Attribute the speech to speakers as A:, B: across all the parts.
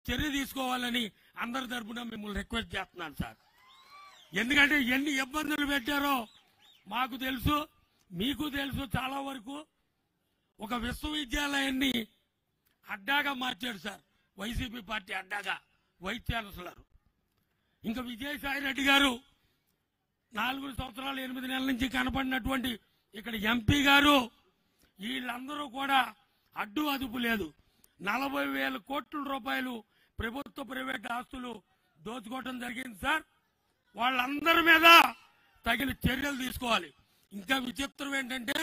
A: చర్య తీసుకోవాలని అందరి తరపున మిమ్మల్ని రిక్వెస్ట్ చేస్తున్నాను సార్ ఎందుకంటే ఎన్ని ఇబ్బందులు పెట్టారో మాకు తెలుసు మీకు తెలుసు చాలా వరకు ఒక విశ్వవిద్యాలయాన్ని అడ్డాగా మార్చాడు సార్ వైసీపీ పార్టీ అడ్డాగా వైస్ ఛాన్సలర్ ఇంకా విజయసాయి రెడ్డి గారు నాలుగు సంవత్సరాలు ఎనిమిది నెలల నుంచి కనపడినటువంటి ఇక్కడ ఎంపీ గారు వీళ్ళందరూ కూడా అడ్డు అదుపు లేదు నలభై వేల కోట్ల రూపాయలు ప్రభుత్వ ప్రైవేట్ ఆస్తులు దోచుకోవటం జరిగింది సార్ వాళ్ళందరి మీద తగిన చర్యలు తీసుకోవాలి ఇంకా విచిత్రం ఏంటంటే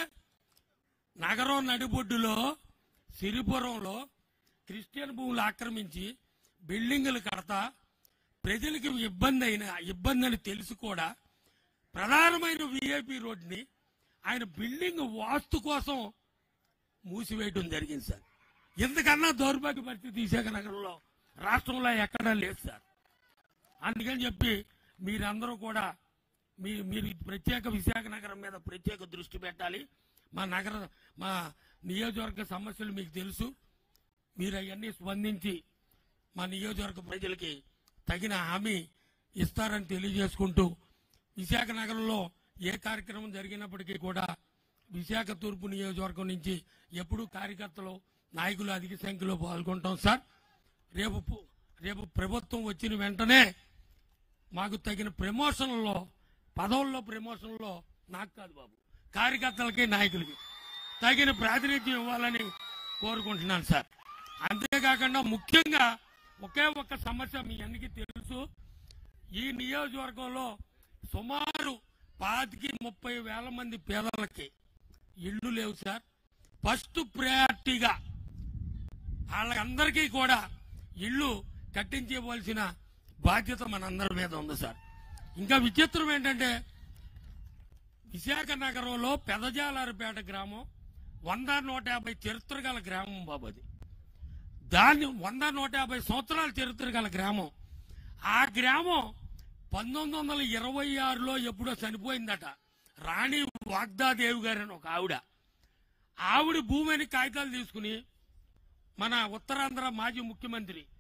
A: నగరం నడిబొడ్డులో సిరిపురంలో క్రిస్టియన్ భూములు ఆక్రమించి బిల్డింగులు కడతా ప్రజలకు ఇబ్బంది అయిన ఇబ్బంది అని తెలిసి కూడా ప్రధానమైన విఐపి రోడ్ని ఆయన బిల్డింగ్ వాస్తు కోసం మూసివేయడం జరిగింది సార్ ఎందుకన్నా దౌర్భాగ్య పరిస్థితి విశాఖ నగరంలో రాష్ట్రంలో ఎక్కడా లేదు సార్ అందుకని చెప్పి మీరందరూ కూడా మీ మీరు ప్రత్యేక విశాఖ నగరం మీద ప్రత్యేక దృష్టి పెట్టాలి మా నగర మా నియోజకవర్గ సమస్యలు మీకు తెలుసు మీరు అవన్నీ స్పందించి మా నియోజకవర్గ ప్రజలకి తగిన హామీ ఇస్తారని తెలియజేసుకుంటూ విశాఖ నగరంలో ఏ కార్యక్రమం జరిగినప్పటికీ కూడా విశాఖ తూర్పు నియోజకవర్గం నుంచి ఎప్పుడూ కార్యకర్తలు నాయకులు అధిక సంఖ్యలో పాల్గొంటాం సార్ రేపు పు- రేపు ప్రభుత్వం వచ్చిన వెంటనే మాకు తగిన ప్రమోషన్లో పదవుల్లో ప్రమోషన్లో నాకు కాదు బాబు కార్యకర్తలకి నాయకులకి తగిన ప్రాతినిధ్యం ఇవ్వాలని కోరుకుంటున్నాను సార్ అంతేకాకుండా ముఖ్యంగా ఒకే ఒక్క సమస్య మీ అందరికీ తెలుసు ఈ నియోజకవర్గంలో సుమారు పాతికి ముప్పై వేల మంది పేదలకి ఇళ్ళు లేవు సార్ ఫస్ట్ ప్రయారిటీగా వాళ్ళందరికీ కూడా ఇళ్ళు కట్టించవలసిన బాధ్యత మనందరి మీద ఉంది సార్ ఇంకా విచిత్రం ఏంటంటే విశాఖ నగరంలో పెదజాలారిపేట గ్రామం వంద నూట యాభై చరిత్ర గల గ్రామం బాబు అది దాన్ని వంద నూట యాభై సంవత్సరాల చరిత్ర గల గ్రామం ఆ గ్రామం పంతొమ్మిది వందల ఇరవై ఆరులో ఎప్పుడో చనిపోయిందట రాణి వాగ్దాదేవి గారు అని ఒక ఆవిడ ఆవిడ భూమిని కాగితాలు తీసుకుని మన ఉత్తరాంధ్ర మాజీ ముఖ్యమంత్రి